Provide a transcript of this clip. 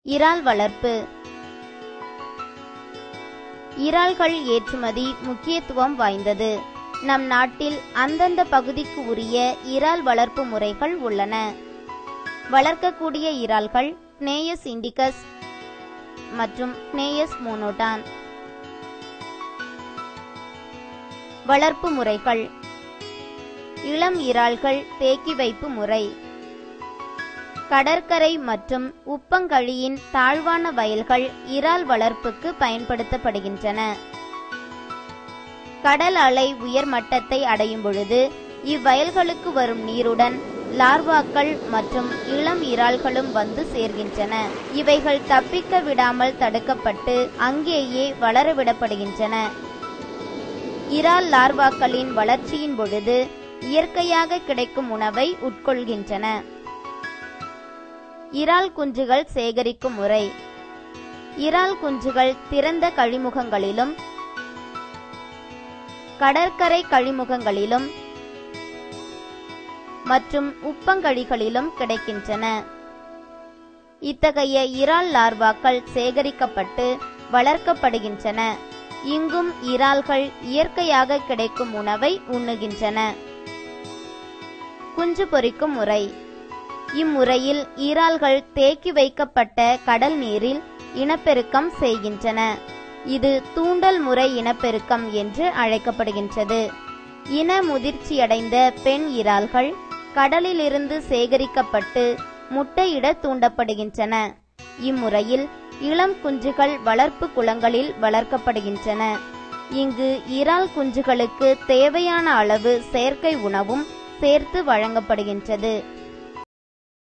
இறால் வளர்ப்பு இறால்கள் ஏற்றுமதி முக்கியத்துவம் வாய்ந்தது நம் நாட்டில் அந்தந்த பகுதிக்கு உரிய இறால் வளர்ப்பு முறைகள் உள்ளன வளர்க்கக்கூடிய இறால்கள் நேயஸ் இண்டிகஸ் மற்றும் நேயஸ் மோனோடான் வளர்ப்பு முறைகள் இளம் இறால்கள் தேக்கி வைப்பு முறை கடற்கரை மற்றும் உப்பங்கழியின் தாழ்வான வயல்கள் இறால் வளர்ப்புக்கு பயன்படுத்தப்படுகின்றன கடல் அலை உயர் மட்டத்தை அடையும் பொழுது இவ்வயல்களுக்கு வரும் நீருடன் லார்வாக்கள் மற்றும் இளம் இறால்களும் வந்து சேர்கின்றன இவைகள் தப்பிக்க விடாமல் தடுக்கப்பட்டு அங்கேயே வளரவிடப்படுகின்றன இறால் லார்வாக்களின் வளர்ச்சியின் பொழுது இயற்கையாக கிடைக்கும் உணவை உட்கொள்கின்றன இறால் குஞ்சுகள் சேகரிக்கும் முறை இறால் குஞ்சுகள் திறந்த கழிமுகங்களிலும் கடற்கரை கழிமுகங்களிலும் மற்றும் உப்பங்கழிகளிலும் கிடைக்கின்றன இத்தகைய இறால் லார்வாக்கள் சேகரிக்கப்பட்டு வளர்க்கப்படுகின்றன இங்கும் இறால்கள் இயற்கையாக கிடைக்கும் உணவை உண்ணுகின்றன குஞ்சு பொரிக்கும் முறை இம்முறையில் ஈரால்கள் தேக்கி வைக்கப்பட்ட கடல் நீரில் இனப்பெருக்கம் செய்கின்றன இது தூண்டல் முறை இனப்பெருக்கம் என்று அழைக்கப்படுகின்றது இன முதிர்ச்சியடைந்த பெண் இறால்கள் கடலிலிருந்து சேகரிக்கப்பட்டு முட்டையிட தூண்டப்படுகின்றன இம்முறையில் இளம் குஞ்சுகள் வளர்ப்பு குளங்களில் வளர்க்கப்படுகின்றன இங்கு இறால் குஞ்சுகளுக்கு தேவையான அளவு செயற்கை உணவும் சேர்த்து வழங்கப்படுகின்றது